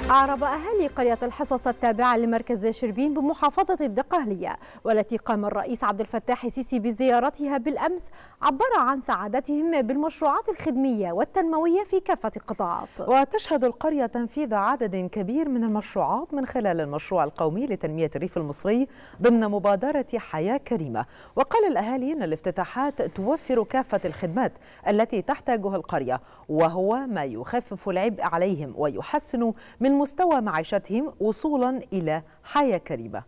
أعرب أهالي قرية الحصص التابعة لمركز شربين بمحافظة الدقهلية والتي قام الرئيس عبد الفتاح السيسي بزيارتها بالأمس عبر عن سعادتهم بالمشروعات الخدمية والتنموية في كافة القطاعات وتشهد القرية تنفيذ عدد كبير من المشروعات من خلال المشروع القومي لتنمية الريف المصري ضمن مبادرة حياة كريمة وقال الأهالي أن الافتتاحات توفر كافة الخدمات التي تحتاجها القرية وهو ما يخفف العبء عليهم ويحسن من مستوى معيشتهم وصولا إلى حياة كريمة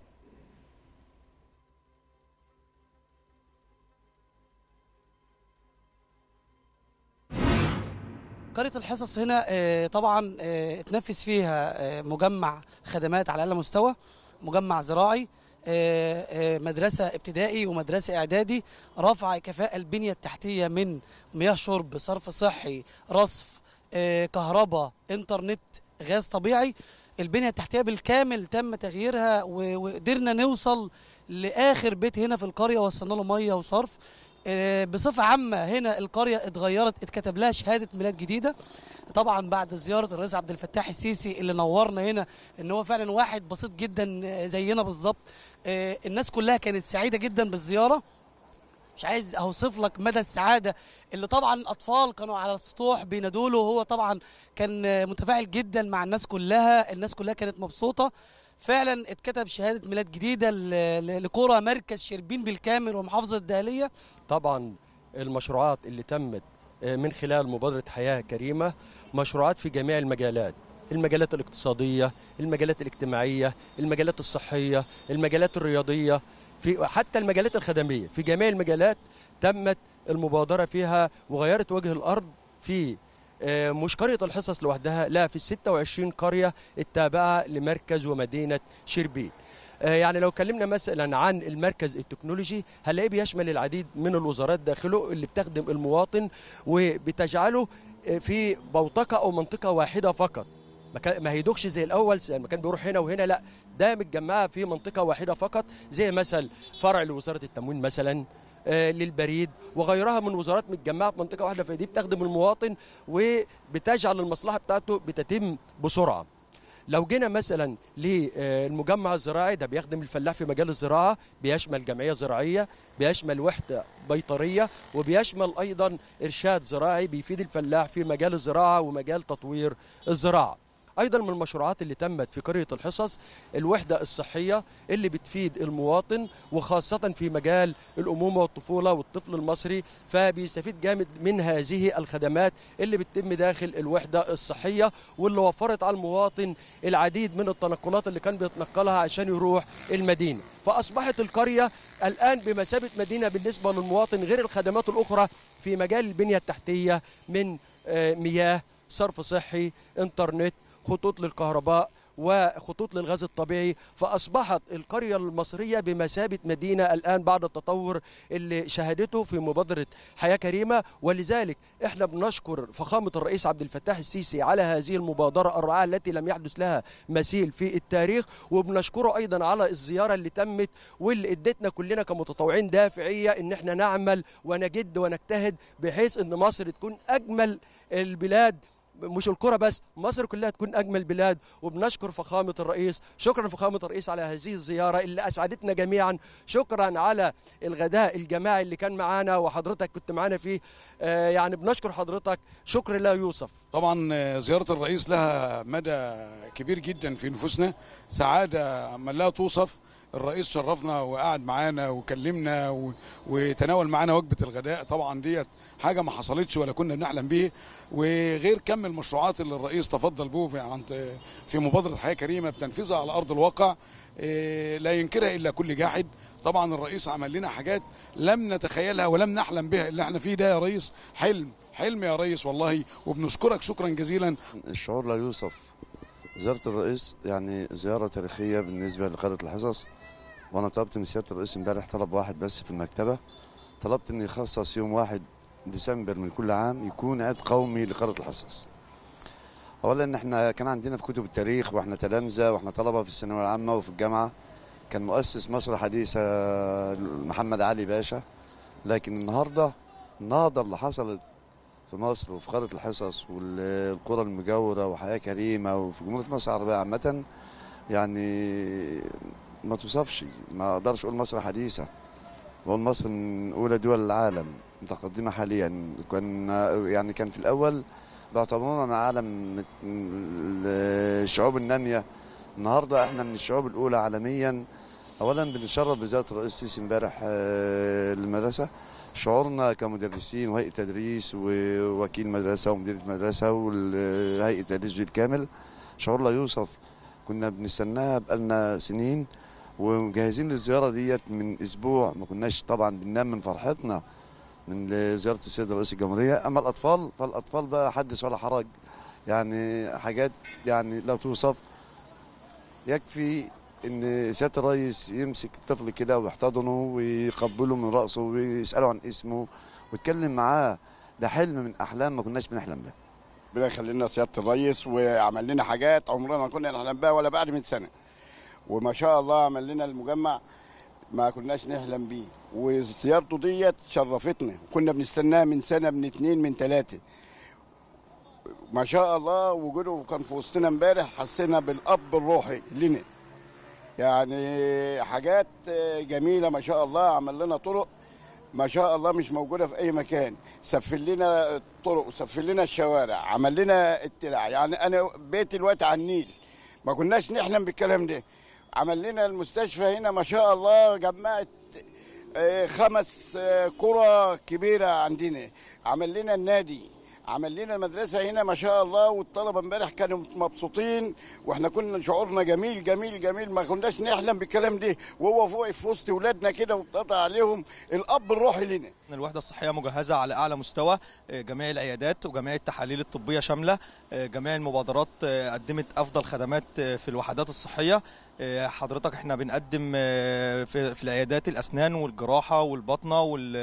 قرية الحصص هنا آه، طبعا آه، اتنفذ فيها آه، مجمع خدمات على أعلى مستوى مجمع زراعي آه، آه، مدرسة ابتدائي ومدرسة إعدادي رفع كفاءة البنية التحتية من مياه شرب صرف صحي رصف آه، كهرباء إنترنت غاز طبيعي البنية التحتية بالكامل تم تغييرها و- وقدرنا نوصل لآخر بيت هنا في القرية وصلنا له مية وصرف آه، بصفة عامة هنا القرية اتغيرت اتكتب لها شهادة ميلاد جديدة طبعا بعد زيارة الرئيس عبد الفتاح السيسي اللي نورنا هنا ان هو فعلا واحد بسيط جدا آه، زينا بالظبط آه، الناس كلها كانت سعيدة جدا بالزيارة مش عايز اوصف لك مدى السعاده اللي طبعا الاطفال كانوا على السطوح بينادوا له وهو طبعا كان آه، متفاعل جدا مع الناس كلها الناس كلها كانت مبسوطه فعلا اتكتب شهاده ميلاد جديده ل- ل- لقرى مركز شربين بالكامل ومحافظه الدهليه طبعا المشروعات اللي تمت آه، من خلال مبادرة حياة كريمة مشروعات في جميع المجالات المجالات الاقتصادية المجالات الاجتماعية المجالات الصحية المجالات الرياضية في حتى المجالات الخدمية في جميع المجالات تمت المبادرة فيها وغيرت وجه الأرض في آه، مش قرية الحصص لوحدها لا في 26 قرية التابعة لمركز ومدينة شربين آه، يعني لو اتكلمنا مثلا عن المركز التكنولوجي هنلاقيه بيشمل العديد من الوزارات داخله اللي بتخدم المواطن وبتجعله آه، في بوتقه او منطقه واحده فقط ما كان- ما هيدوخش زي الاول لما كان بيروح هنا وهنا لا ده متجمعه في منطقه واحده فقط زي مثل فرع لوزاره التموين مثلا آه، للبريد وغيرها من وزارات متجمعه في منطقه واحده فدي بتخدم المواطن وبتجعل المصلحه بتاعته بتتم بسرعه لو جينا مثلا للمجمع الزراعي ده بيخدم الفلاح في مجال الزراعه بيشمل جمعيه زراعيه بيشمل وحده بيطريه وبيشمل ايضا ارشاد زراعي بيفيد الفلاح في مجال الزراعه ومجال تطوير الزراعه ايضا من المشروعات اللي تمت في قريه الحصص الوحده الصحيه اللي بتفيد المواطن وخاصه في مجال الامومه والطفوله والطفل المصري فبيستفيد جامد من هذه الخدمات اللي بتتم داخل الوحده الصحيه واللي وفرت على المواطن العديد من التنقلات اللي كان بيتنقلها عشان يروح المدينه فاصبحت القريه الان بمثابه مدينه بالنسبه للمواطن غير الخدمات الاخرى في مجال البنيه التحتيه من آه، مياه صرف صحي انترنت خطوط للكهرباء وخطوط للغاز الطبيعي فأصبحت القرية المصرية بمثابة مدينة الآن بعد التطور اللي شهدته في مبادرة حياة كريمة ولذلك احنا بنشكر فخامة الرئيس عبد الفتاح السيسي على هذه المبادرة الرائعة التي لم يحدث لها مثيل في التاريخ وبنشكره أيضا على الزيارة اللي تمت واللي ادتنا كلنا كمتطوعين دافعية ان احنا نعمل ونجد ونجتهد بحيث ان مصر تكون أجمل البلاد مش القرى بس مصر كلها تكون اجمل بلاد وبنشكر فخامه الرئيس شكرا فخامه الرئيس على هذه الزياره اللي اسعدتنا جميعا شكرا على الغداء الجماعي اللي كان معانا وحضرتك كنت معانا فيه آه يعني بنشكر حضرتك شكر لا يوصف طبعا آه، زيارة الرئيس لها مدى كبير جدا في نفوسنا سعادة ما لا توصف الرئيس شرفنا وقعد معانا وكلمنا و- وتناول معانا وجبة الغداء طبعا ديت حاجة ما حصلتش ولا كنا بنحلم به وغير كم المشروعات اللي الرئيس تفضل به في عن- في مبادرة حياة كريمة بتنفيذها على أرض الواقع إيه، لا ينكرها إلا كل جاحد طبعا الرئيس عمل لنا حاجات لم نتخيلها ولم نحلم بها اللي احنا فيه ده يا ريس حلم حلم يا ريس والله وبنشكرك شكرا جزيلا الشعور لا يوصف زيارة الرئيس يعني زيارة تاريخية بالنسبة لقادة الحصص وأنا طلبت من سيادة الرئيس امبارح طلب واحد بس في المكتبة طلبت إن يخصص يوم واحد ديسمبر من كل عام يكون عيد قومي لقادة الحصص أولا إن إحنا كان عندنا في كتب التاريخ وإحنا تلامذة وإحنا طلبة في الثانوية العامة وفي الجامعة كان مؤسس مصر حديثة محمد علي باشا لكن النهاردة النهضة اللي حصلت في مصر وفي قاره الحصص والقرى المجاوره وحياه كريمه وفي جمهوريه مصر العربيه عامه يعني ما توصفش ما اقدرش اقول مصر حديثه بقول مصر من اولى دول العالم متقدمه حاليا كان يعني كان في الاول بيعتبرونا عالم مت- الشعوب الناميه النهارده احنا من الشعوب الاولى عالميا اولا بنشرف بزياره الرئيس السيسي امبارح آه، للمدرسه شعورنا كمدرسين وهيئه تدريس ووكيل مدرسه ومديره مدرسه وهيئه تدريس بالكامل شعور لا يوصف كنا بنستناها بقالنا سنين ومجهزين للزياره ديت من اسبوع ما كناش طبعا بننام من فرحتنا من زياره السيد رئيس الجمهوريه اما الاطفال فالاطفال بقى حدث ولا حرج يعني حاجات يعني لا توصف يكفي ان سياده الرئيس يمسك الطفل كده ويحتضنه ويقبله من راسه ويساله عن اسمه ويتكلم معاه ده حلم من احلام ما كناش بنحلم به ربنا يخلي لنا سياده الريس وعمل لنا حاجات عمرنا ما كنا نحلم بها ولا بعد من سنه وما شاء الله عمل لنا المجمع ما كناش نحلم بيه وزيارته ديت شرفتنا كنا بنستناها من سنه من اتنين من تلاته ما شاء الله وجوده كان في وسطنا امبارح حسينا بالاب الروحي لنا يعني حاجات جميله ما شاء الله عمل لنا طرق ما شاء الله مش موجوده في اي مكان سفل لنا الطرق وسفل لنا الشوارع عمل لنا التلع يعني انا بيتي دلوقتي على النيل ما كناش نحلم بالكلام ده عمل لنا المستشفى هنا ما شاء الله جمعت آه، خمس آه، قرى كبيره عندنا عمل لنا النادي عمل لنا المدرسه هنا ما شاء الله والطلبه امبارح كانوا مبسوطين واحنا كنا شعورنا جميل جميل جميل ما كناش نحلم بالكلام ده وهو فوق في وسط ولادنا كده واتقطع عليهم الاب الروحي لنا الوحدة الصحية مجهزة على أعلى مستوى آه، جميع العيادات وجميع التحاليل الطبية شاملة آه، جميع المبادرات آه، قدمت أفضل خدمات آه، في الوحدات الصحية آه، حضرتك احنا بنقدم آه، في في العيادات الأسنان والجراحة والبطنة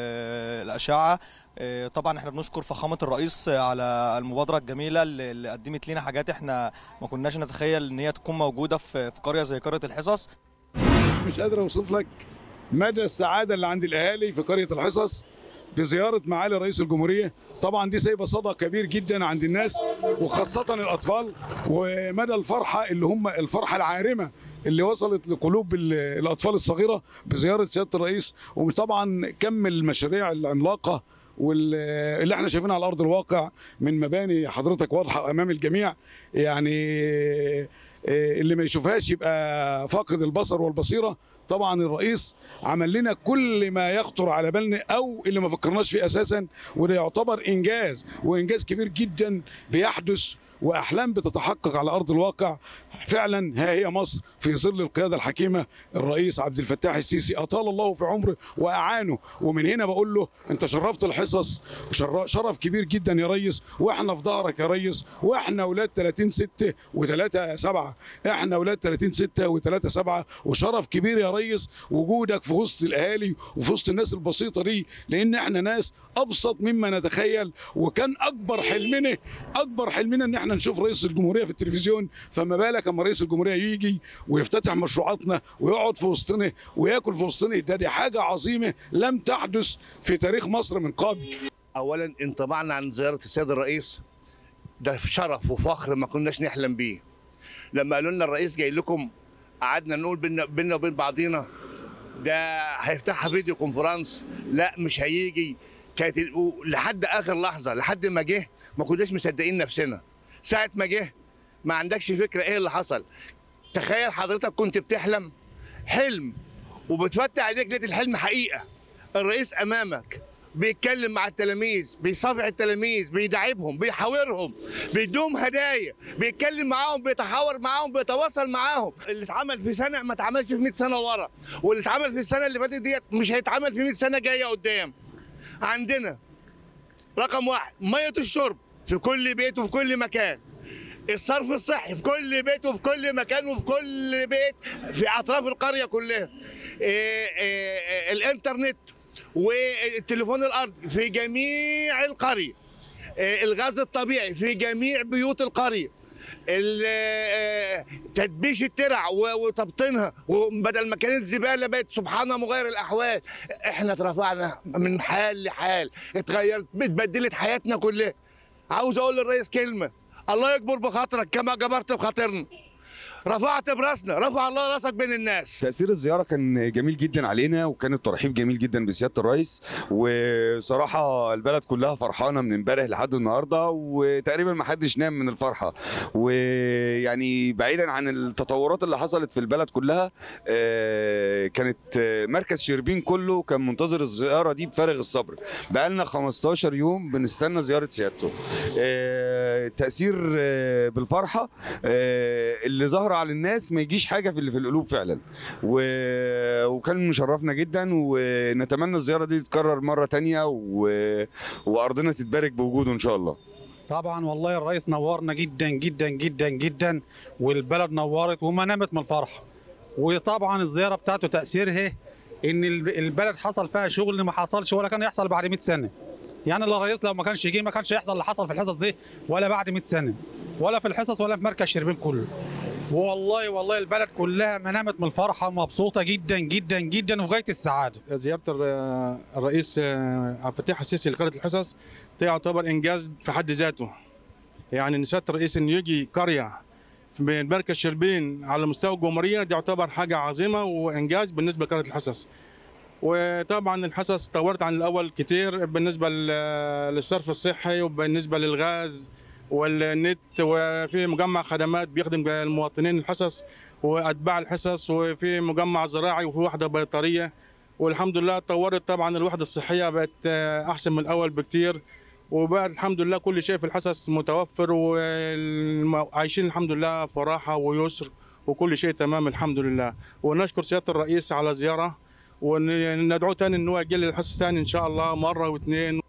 والأشعة طبعا احنا بنشكر فخامة الرئيس آه، على المبادرة الجميلة اللي اللي قدمت لنا حاجات احنا ما كناش نتخيل ان هي تكون موجودة في في قرية زي قرية الحصص مش قادر اوصف لك مدى السعاده اللي عند الاهالي في قريه الحصص بزياره معالي رئيس الجمهوريه طبعا دي سايبه صدى كبير جدا عند الناس وخاصه الاطفال ومدى الفرحه اللي هم الفرحه العارمه اللي وصلت لقلوب ال- الاطفال الصغيره بزياره سياده الرئيس وطبعا كم المشاريع العملاقه واللي احنا شايفينها على ارض الواقع من مباني حضرتك واضحه امام الجميع يعني آه، اللي ما يشوفهاش يبقى فاقد البصر والبصيره طبعا الرئيس عمل لنا كل ما يخطر على بالنا او اللي ما فكرناش فيه اساسا وده يعتبر انجاز وانجاز كبير جدا بيحدث واحلام بتتحقق على ارض الواقع فعلا ها هي مصر في ظل القياده الحكيمه الرئيس عبد الفتاح السيسي اطال الله في عمره واعانه ومن هنا بقول له انت شرفت الحصص وشر- شرف كبير جدا يا ريس واحنا في ظهرك يا ريس واحنا اولاد 30 6 و3 7 احنا اولاد 30 6 و3 7 وشرف كبير يا ريس وجودك في وسط الاهالي وفي وسط الناس البسيطه دي لان احنا ناس ابسط مما نتخيل وكان اكبر حلمنا اكبر حلمنا ان احنا نشوف رئيس الجمهوريه في التلفزيون فما بالك اما رئيس الجمهوريه يجي ويفتتح مشروعاتنا ويقعد في وسطنا وياكل في وسطنا ده دي حاجه عظيمه لم تحدث في تاريخ مصر من قبل اولا انطباعنا عن زياره السيد الرئيس ده شرف وفخر ما كناش نحلم بيه لما قالوا لنا الرئيس جاي لكم قعدنا نقول بينا بينا وبين بعضينا ده هيفتحها فيديو كونفرنس لا مش هيجي كانت ال- لحد اخر لحظه لحد ما جه ما كناش مصدقين نفسنا ساعه ما جه ما عندكش فكره ايه اللي حصل تخيل حضرتك كنت بتحلم حلم وبتفتح عليك لقيت الحلم حقيقه الرئيس امامك بيتكلم مع التلاميذ بيصافح التلاميذ بيداعبهم بيحاورهم بيدوم هدايا بيتكلم معاهم بيتحاور معاهم بيتواصل معاهم اللي اتعمل في سنه ما اتعملش في 100 سنه ورا واللي اتعمل في السنه اللي فاتت ديت مش هيتعمل في 100 سنه جايه قدام عندنا رقم واحد ميه الشرب في كل بيت وفي كل مكان الصرف الصحي في كل بيت وفي كل مكان وفي كل بيت في اطراف القريه كلها إيه إيه إيه الانترنت والتليفون الارضي في جميع القريه إيه الغاز الطبيعي في جميع بيوت القريه ال- آه، تدبيش الترع و- وتبطينها وبدل ما كانت زباله بقت سبحان مغير الاحوال احنا اترفعنا من حال لحال اتغيرت اتبدلت حياتنا كلها عاوز اقول للرئيس كلمه الله يكبر بخاطرك كما جبرت بخاطرنا رفعت براسنا رفع الله راسك بين الناس تأثير الزيارة كان جميل جدا علينا وكان الترحيب جميل جدا بسيادة الرئيس وصراحة البلد كلها فرحانة من امبارح لحد النهاردة وتقريبا ما حدش نام من الفرحة ويعني بعيدا عن التطورات اللي حصلت في البلد كلها آه، كانت آه، مركز شربين كله كان منتظر الزيارة دي بفارغ الصبر بقالنا 15 يوم بنستنى زيارة سيادته آه، تأثير آه، بالفرحة آه، اللي ظهر على الناس ما يجيش حاجة في اللي في القلوب فعلا و... وكان مشرفنا جدا ونتمنى الزيارة دي تتكرر مرة تانية و... وأرضنا تتبارك بوجوده إن شاء الله طبعا والله الرئيس نورنا جدا جدا جدا جدا والبلد نورت وما نامت من الفرحه وطبعا الزياره بتاعته تاثيرها ان الب- البلد حصل فيها شغل ما حصلش ولا كان يحصل بعد 100 سنه يعني لو الرئيس لو ما كانش جه ما كانش يحصل اللي حصل في الحصص دي ولا بعد 100 سنه ولا في الحصص ولا في مركز شربين كله والله والله البلد كلها ما نامت من الفرحه مبسوطه جدا جدا جدا وفي غايه السعاده زياره الر- الرئيس آه، عبد الفتاح السيسي لقريه الحصص تعتبر انجاز في حد ذاته يعني ان سياده الرئيس انه يجي قريه في مركز شربين على مستوى الجمهوريه دي يعتبر حاجه عظيمه وانجاز بالنسبه لقريه الحصص وطبعا الحصص تطورت عن الاول كتير بالنسبه لل- للصرف الصحي وبالنسبه للغاز والنت وفي مجمع خدمات بيخدم المواطنين الحصص واتباع الحصص وفي مجمع زراعي وفي وحده بيطريه والحمد لله اتطورت طبعا الوحده الصحيه بقت آه، احسن من الاول بكتير وبقى الحمد لله كل شيء في الحصص متوفر وعايشين الحمد لله في راحه ويسر وكل شيء تمام الحمد لله ونشكر سياده الرئيس على زياره وندعوه تاني ان هو يجي للحصص ثاني ان شاء الله مره واثنين